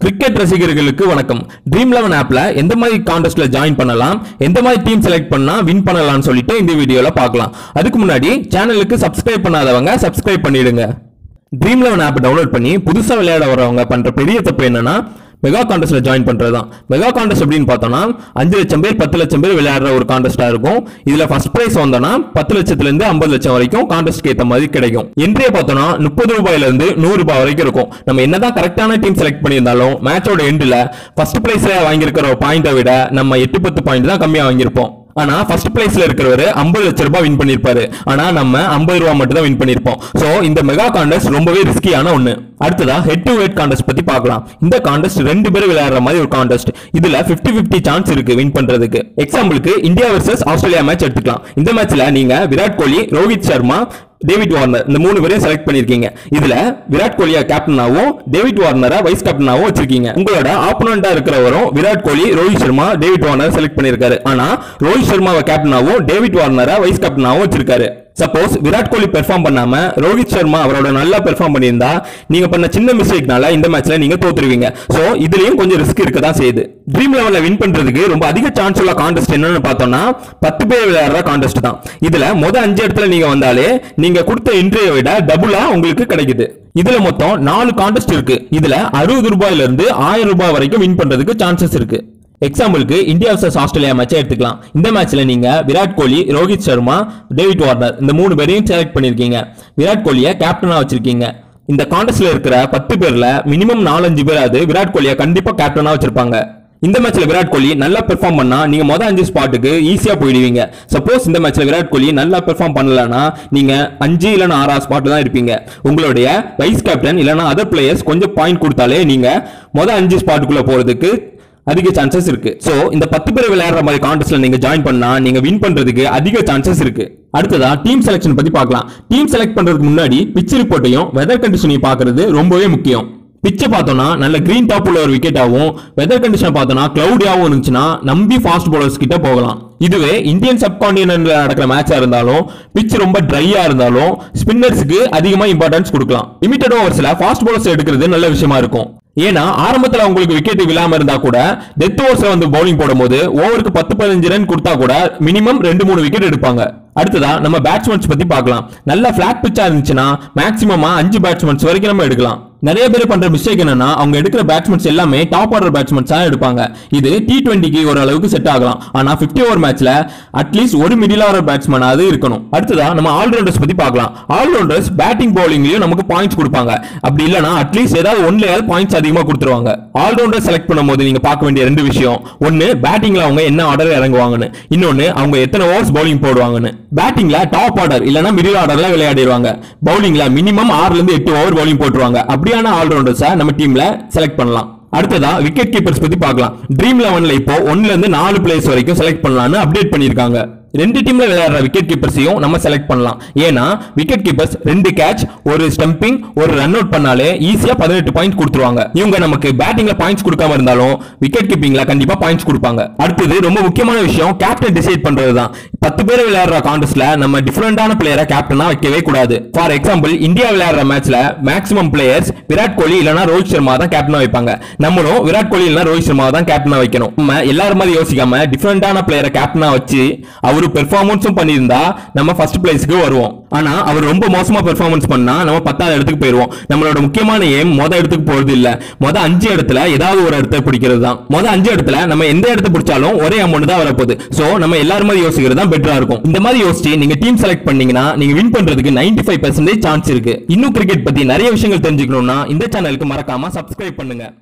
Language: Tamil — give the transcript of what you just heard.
கிரிக்கெட் ரசிகர்களுக்கு வணக்கம் ட்ரீம் லெவன் ஆப்ல எந்த மாதிரி கான்டெஸ்ட்ல ஜாயின் பண்ணலாம் எந்த மாதிரி டீம் செலக்ட் பண்ணா வின் பண்ணலாம்னு சொல்லிட்டு இந்த வீடியோல பார்க்கலாம் அதுக்கு முன்னாடி சேனலுக்கு சப்ஸ்கிரைப் பண்ணாதவங்க சப்ஸ்கிரைப் பண்ணிடுங்க ட்ரீம் லெவன் ஆப் டவுன்லோட் பண்ணி புதுசா விளையாட வரவங்க பண்ற பெரிய தப்பு என்னன்னா மெகா கான்டெஸ்ட்ல ஜாயின் பண்றது தான் மெகா கான்டெஸ்ட் அப்படின்னு பார்த்தோம்னா அஞ்சு லட்சம் பேர் பத்து லட்சம் பேர் விளையாடுற ஒரு கான்டெஸ்டா இருக்கும் இதுல ஃபர்ஸ்ட் பிரைஸ் வந்தோம்னா பத்து லட்சத்துல இருந்து ஐம்பது லட்சம் வரைக்கும் கான்டெஸ்ட் ஏத்த மாதிரி கிடைக்கும் என்ட்ரியை பார்த்தோம்னா முப்பது ரூபாயில இருந்து நூறு ரூபாய் வரைக்கும் இருக்கும் நம்ம என்னதான் கரெக்டான டீம் செலக்ட் பண்ணியிருந்தாலும் மேட்சோட எண்ட்ல ஃபர்ஸ்ட் பிரைஸ்ல வாங்கியிருக்கிற பாயிண்டை விட நம்ம எட்டு பத்து பாயிண்ட் தான் கம்மியா வாங்கியிருப்போம் ஆனா ஃபர்ஸ்ட் பிளேஸ்ல இருக்கிறவரு 50 லட்சம் ரூபாய் வின் பண்ணிருப்பாரு ஆனா நம்ம 50 ரூபாய் மட்டும் தான் வின் பண்ணிருப்போம் சோ இந்த மெகா கான்டெஸ்ட் ரொம்பவே ரிஸ்கியான ஒண்ணு அடுத்ததா ஹெட் டு ஹெட் கான்டெஸ்ட் பத்தி பார்க்கலாம் இந்த கான்டெஸ்ட் ரெண்டு பேர் விளையாடுற மாதிரி ஒரு கான்டெஸ்ட் இதுல 50 50 சான்ஸ் இருக்கு வின் பண்றதுக்கு எக்ஸாம்பிளுக்கு இந்தியா வர்சஸ் ஆஸ்திரேலியா மேட்ச் எடுத்துக்கலாம் இந்த மேட்ச்ல நீங்க விராட் கோலி ரோஹித் சர்மா டேவிட் வார்னர் இந்த மூணு பேரையும் செலக்ட் பண்ணிருக்கீங்க இதுல விராட் கோலியா கேப்டனாவும் டேவிட் வார்னரை வைஸ் கேப்டனாவும் வச்சிருக்கீங்க உங்களோட ஆப்போனண்டா இருக்கிறவரும் Virat Kohli Rohit Sharma David Warner select பண்ணிருக்காரு ஆனா ரோஹித் சர்மாவை கேப்டனாவும் டேவிட் வார்னரை வைஸ் கேப்டனாவும் வச்சிருக்காரு சப்போஸ் விராட் கோலி பெர்ஃபார்ம் பண்ணாம ரோஹித் சர்மா அவரோட நல்லா பெர்ஃபார்ம் பண்ணியிருந்தா நீங்க பண்ண சின்ன மிஸ்டேக்னால இந்த மேட்ச்ல நீங்க தோத்துருவீங்க சோ இதுலயும் கொஞ்சம் ரிஸ்க் இருக்க தான் செய்யுது ட்ரீம் லெவல்ல வின் பண்றதுக்கு ரொம்ப அதிக சான்ஸ் உள்ள கான்டெஸ்ட் என்னன்னு பார்த்தோம்னா பத்து பேர் விளையாடுற கான்டெஸ்ட் தான் இதுல முத அஞ்சு இடத்துல நீங்க வந்தாலே நீங்க கொடுத்த என்ட்ரியை விட டபுளா உங்களுக்கு கிடைக்குது இதுல மொத்தம் நாலு கான்டெஸ்ட் இருக்கு இதுல அறுபது ரூபாயில இருந்து ஆயிரம் ரூபாய் வரைக்கும் வின் பண்றதுக்கு சான்சஸ் இருக்கு எக்ஸாம்பிளுக்கு இந்தியா vs ஆஸ்திரேலியா மேட்சை எடுத்துக்கலாம் இந்த மேட்ச்ல நீங்க விராட் கோலி ரோஹித் சர்மா டேவிட் வார்னர் இந்த மூணு பேரையும் செலக்ட் பண்ணிருக்கீங்க விராட் கோலியை கேப்டனா வச்சிருக்கீங்க இந்த கான்டெஸ்ட்ல இருக்கிற பத்து பேர்ல மினிமம் நாலஞ்சு பேராவது விராட் கோலியை கண்டிப்பா கேப்டனா வச்சிருப்பாங்க இந்த மேட்ச்ல விராட் கோலி நல்லா பெர்ஃபார்ம் பண்ணா நீங்க மொதல் அஞ்சு ஸ்பாட்டுக்கு ஈஸியா போயிடுவீங்க சப்போஸ் இந்த மேட்ச்ல விராட் கோலி நல்லா பெர்ஃபார்ம் பண்ணலனா நீங்க அஞ்சு இல்லைன்னா ஆறாவது ஸ்பாட் தான் இருப்பீங்க உங்களுடைய வைஸ் கேப்டன் இல்லைன்னா அதர் பிளேயர்ஸ் கொஞ்சம் பாயிண்ட் கொடுத்தாலே நீங்க மொதல் அஞ்சு ஸ்பாட்டுக்குள்ள போறதுக்கு அதிக சான்சஸ் இருக்கு சோ இந்த பத்து பேர் விளையாடுற மாதிரி கான்டெஸ்ட்ல நீங்க ஜாயின் பண்ணா நீங்க வின் பண்றதுக்கு அதிக சான்சஸ் இருக்கு அடுத்ததா டீம் செலக்ஷன் பத்தி பார்க்கலாம் டீம் செலக்ட் பண்றதுக்கு முன்னாடி பிச் ரிப்போர்ட்டையும் வெதர் கண்டிஷனையும் பார்க்கிறது ரொம்பவே முக்கியம் பிச்சை பார்த்தோம்னா நல்ல கிரீன் டாப் உள்ள ஒரு விக்கெட்டாகவும் வெதர் கண்டிஷன் பார்த்தோம்னா கிளவுடியாகவும் இருந்துச்சுன்னா நம்பி ஃபாஸ்ட் bowlers கிட்ட போகலாம் இதுவே இந்தியன் சப்கான்டினென்ட்ல நடக்கிற மேட்சா இருந்தாலும் பிச் ரொம்ப ட்ரையா இருந்தாலும் ஸ்பின்னர்ஸ்க்கு அதிகமா இம்பார்ட்டன்ஸ் கொடுக்கலாம் லிமிடெட் ஓவர்ஸ்ல ஃபாஸ்ட் bowlers எடுக்கிறது நல்ல விஷயமா இருக்கும் ஏன்னா ஆரம்பத்துல உங்களுக்கு விக்கெட் விழாம இருந்தா கூட டெத் ஓவர்ஸ்ல வந்து பவுலிங் போடும்போது ஓவருக்கு பத்து பதினஞ்சு ரன் கொடுத்தா கூட மினிமம் ரெண்டு மூணு விக்கெட் எடுப்பாங்க அடுத்ததா நம்ம பேட்ஸ்மேன்ஸ் பத்தி பார்க்கலாம் நல்ல பிளாட் பிச்சா இருந்துச்சுன்னா மேக்ஸிமமா அஞ்சு பேட்ஸ்மேன்ஸ் வரைக்கும் நம்ம எடுக்கலாம் நிறைய பேர் பண்ற மிஸ்டேக் என்னன்னா அவங்க எடுக்கிற பேட்ஸ்மேன்ஸ் எல்லாமே டாப் ஆர்டர் பேட்ஸ்மேன்ஸா எடுப்பாங்க இது டி டுவெண்ட்டிக்கு ஒரு அளவுக்கு செட் ஆகலாம் ஆனா 50 ஓவர் மேட்ச்ல அட்லீஸ்ட் ஒரு மிடில் ஆர்டர் பேட்ஸ்மேனாவது இருக்கணும் அடுத்ததா நம்ம ஆல்ரவுண்டர்ஸ் பத்தி பார்க்கலாம் ஆல்ரவுண்டர்ஸ் பேட்டிங் பவுலிங்லயும் நமக்கு பாயிண்ட்ஸ் கொடுப்பாங்க அப்படி இல்லனா அட்லீஸ்ட் ஏதாவது ஒன்லயாவது பாயிண்ட்ஸ் அதிகமா கொடுத்துருவாங்க ஆல்ரவுண்டர் செலக்ட் பண்ணும்போது நீங்க பார்க்க வேண்டிய ரெண்டு விஷயம் ஒன்னு பேட்டிங்ல அவங்க என்ன ஆர்டர் இறங்குவாங்கன்னு இன்னொன்னு அவங்க எத்தனை ஓவர்ஸ் பவுலிங் போடுவாங்கன்னு பேட்டிங்ல டாப் ஆர்டர் இல்லனா மிடில் ஆர்டர்ல விளையாடிடுவாங்க பவுலிங்ல மினிமம் ஆறுல இருந்து எட்டு ஓவர் பவுலிங் போட்டுருவாங்க அப்படியான ஆல்ரவுண்டர்ஸை நம்ம டீம்ல செலக்ட் பண்ணலாம் அடுத்ததா விக்கெட் கீப்பர்ஸ் பத்தி பார்க்கலாம் ட்ரீம் லெவன்ல இப்போ ஒன்னுல இருந்து நாலு பிளேயர்ஸ் வரைக்கும் செலக்ட் பண்ணலாம்னு அப்டேட் பண்ணிருக்காங்க ரெண்டு டீம்ல விளையாடுற விக்கெட் கீப்பர்ஸையும் நம்ம செலக்ட் பண்ணலாம் ஏன்னா விக்கெட் கீப்பர்ஸ் ரெண்டு கேட்ச் ஒரு ஸ்டம்பிங் ஒரு ரன் அவுட் பண்ணாலே ஈஸியா பதினெட்டு பாயிண்ட் கொடுத்துருவாங்க இவங்க நமக்கு பேட்டிங்ல பாயிண்ட்ஸ் கொடுக்காம இருந்தாலும் விக்கெட் கீப்பிங்ல கண்டிப்பா பாயிண்ட்ஸ் கொடுப்பாங்க அடுத்தது ரொம்ப முக்கியமான விஷயம் கேப்டன் டிசைட் பண்றது தான் பத்து பேர் விளையாடுற கான்டெஸ்ட்ல நம்ம டிஃபரெண்டான பிளேயரை கேப்டனா வைக்கவே கூடாது ஃபார் எக்ஸாம்பிள் இந்தியா விளையாடுற மேட்ச்ல மேக்ஸிமம் பிளேயர்ஸ் விராட் கோலி இல்லனா ரோஹித் சர்மா தான் கேப்டனா வைப்பாங்க நம்மளும் விராட் கோலி இல்லனா ரோஹித் சர்மா தான் கேப்டனா வைக்கணும் நம்ம எல்லாரும் மாதிரி யோசிக்காம டிஃபரெண்டான பிளேயரை கேப்டனா வச்சு அவரு பெர்ஃபார்மன்ஸும் பண்ணியிருந்தா நம்ம ஃபர்ஸ்ட் பிளேஸ்க்கு வருவோம் ஆனா அவர் ரொம்ப மோசமா பெர்ஃபார்மன்ஸ் பண்ணா நம்ம பத்தாவது இடத்துக்கு போயிருவோம் நம்மளோட முக்கியமான ஏம் மொத இடத்துக்கு போறது இல்ல மொத அஞ்சு இடத்துல ஏதாவது ஒரு இடத்த பிடிக்கிறது தான் மொத அஞ்சு இடத்துல நம்ம எந்த இடத்த பிடிச்சாலும் ஒரே அமௌண்ட் தான் வரப்போகுது சோ நம்ம எல்லாரும் மாதிரி யோசிக்கிறது தான் பெட்டரா இருக்கும் இந்த மாதிரி யோசிச்சு நீங்க டீம் செலக்ட் பண்ணீங்கன்னா நீங்க வின் பண்றதுக்கு 95% ஃபைவ் சான்ஸ் இருக்கு இன்னும் கிரிக்கெட் பத்தி நிறைய விஷயங்கள் தெரிஞ்சுக்கணும்னா இந்த சேனலுக்கு மறக்காம சப்ஸ்கிரைப் பண்ணுங்க